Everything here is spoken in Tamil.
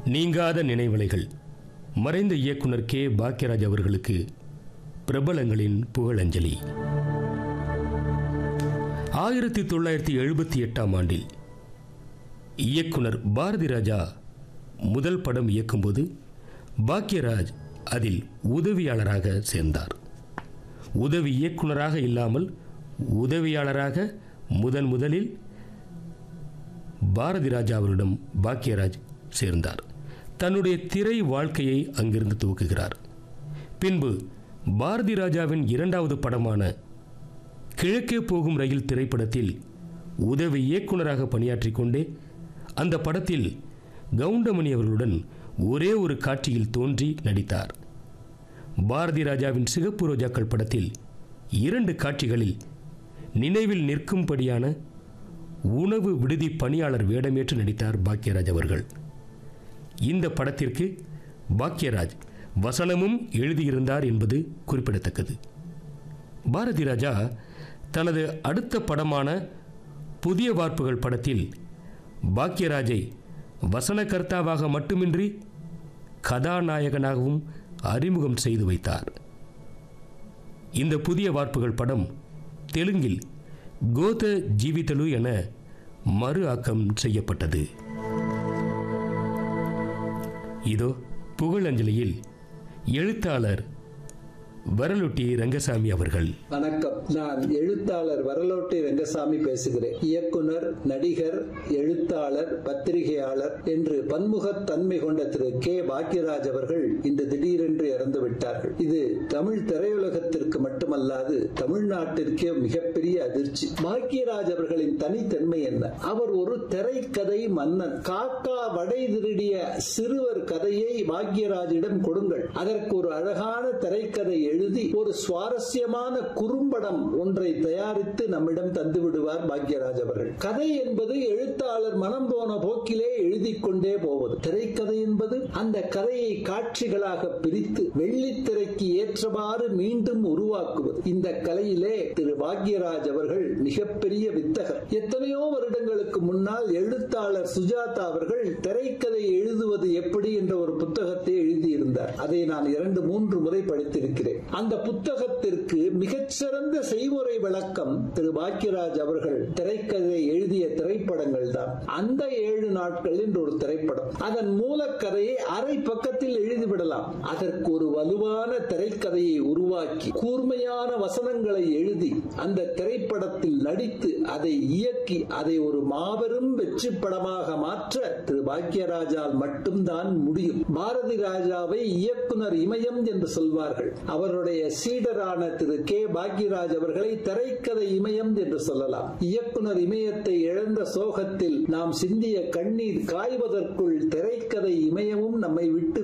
நீங்காத நினைவலைகள் மறைந்த இயக்குனர் கே பாக்யராஜ் அவர்களுக்கு பிரபலங்களின் புகழஞ்சலி ஆயிரத்தி தொள்ளாயிரத்தி எழுபத்தி எட்டாம் ஆண்டில் இயக்குனர் பாரதி ராஜா முதல் படம் இயக்கும்போது பாக்யராஜ் அதில் உதவியாளராக சேர்ந்தார் உதவி இயக்குனராக இல்லாமல் உதவியாளராக முதன் முதலில் பாரதி ராஜா அவரிடம் பாக்யராஜ் சேர்ந்தார் தன்னுடைய திரை வாழ்க்கையை அங்கிருந்து துவக்குகிறார் பின்பு பாரதி ராஜாவின் இரண்டாவது படமான கிழக்கே போகும் ரயில் திரைப்படத்தில் உதவி இயக்குனராக பணியாற்றிக் கொண்டே அந்த படத்தில் கவுண்டமணி அவர்களுடன் ஒரே ஒரு காட்சியில் தோன்றி நடித்தார் பாரதி ராஜாவின் சிகப்பு ரோஜாக்கள் படத்தில் இரண்டு காட்சிகளில் நினைவில் நிற்கும்படியான உணவு விடுதி பணியாளர் வேடமேற்று நடித்தார் பாக்யராஜ் அவர்கள் இந்த படத்திற்கு பாக்யராஜ் வசனமும் எழுதியிருந்தார் என்பது குறிப்பிடத்தக்கது பாரதி ராஜா தனது அடுத்த படமான புதிய வார்ப்புகள் படத்தில் பாக்யராஜை வசனகர்த்தாவாக மட்டுமின்றி கதாநாயகனாகவும் அறிமுகம் செய்து வைத்தார் இந்த புதிய வார்ப்புகள் படம் தெலுங்கில் கோத ஜீவிதலு என மறு ஆக்கம் செய்யப்பட்டது இதோ புகழஞ்சலியில் எழுத்தாளர் வரலொட்டி ரங்கசாமி அவர்கள் வணக்கம் நான் எழுத்தாளர் வரலோட்டி ரங்கசாமி பேசுகிறேன் இயக்குனர் நடிகர் எழுத்தாளர் பத்திரிகையாளர் என்று பன்முகத்தன்மை கொண்ட திரு கே பாக்யராஜ் அவர்கள் இந்த திடீரென்று இறந்து விட்டார்கள் இது தமிழ் திரையுலகத்திற்கு மட்டுமல்லாது தமிழ்நாட்டிற்கே மிகப்பெரிய அதிர்ச்சி பாக்யராஜ் அவர்களின் தனித்தன்மை என்ன அவர் ஒரு திரைக்கதை மன்னன் காக்கா வடை திருடிய சிறுவர் கதையை பாக்யராஜிடம் கொடுங்கள் அதற்கு ஒரு அழகான திரைக்கதை எழுதி ஒரு சுவாரஸ்யமான குறும்படம் ஒன்றை தயாரித்து நம்மிடம் தந்து விடுவார் பாக்யராஜ் அவர்கள் கதை என்பது எழுத்தாளர் மனம் போன போக்கிலே எழுதி கொண்டே போவது திரைக்கதை என்பது அந்த கதையை காட்சிகளாக பிரித்து வெள்ளித்திரைக்கு ஏற்றவாறு மீண்டும் உருவாக்குவது இந்த கலையிலே திரு பாக்யராஜ் அவர்கள் மிகப்பெரிய வித்தகர் எத்தனையோ வருடங்களுக்கு முன்னால் எழுத்தாளர் சுஜாதா அவர்கள் திரைக்கதை எழுதுவது எப்படி என்ற ஒரு புத்தகத்தை எழுதியிருந்தார் அதை நான் இரண்டு மூன்று முறை படித்திருக்கிறேன் அந்த புத்தகத்திற்கு மிகச்சிறந்த செய்முறை விளக்கம் திரு பாக்யராஜ் அவர்கள் திரைக்கதை எழுதிய திரைப்படங்கள் தான் அந்த ஏழு நாட்கள் என்று ஒரு திரைப்படம் அதன் மூலக்கதையை அரை பக்கத்தில் எழுதிவிடலாம் அதற்கு ஒரு வலுவான திரைக்கதையை உருவாக்கி கூர்மையான வசனங்களை எழுதி அந்த திரைப்படத்தில் நடித்து அதை இயக்கி அதை ஒரு மாபெரும் வெற்றி படமாக மாற்ற திரு பாக்யராஜால் மட்டும்தான் முடியும் பாரதி ராஜாவை இயக்குனர் இமயம் என்று சொல்வார்கள் அவருடைய சீடரான திரு கே பாக்யராஜ் அவர்களை திரைக்கதை இமயம் என்று சொல்லலாம் இயக்குனர் இமயத்தை இழந்த சோகத்தில் நாம் சிந்திய கண்ணீர் காய்வதற்குள் திரைக்கதை இமயமும் நம்மை விட்டு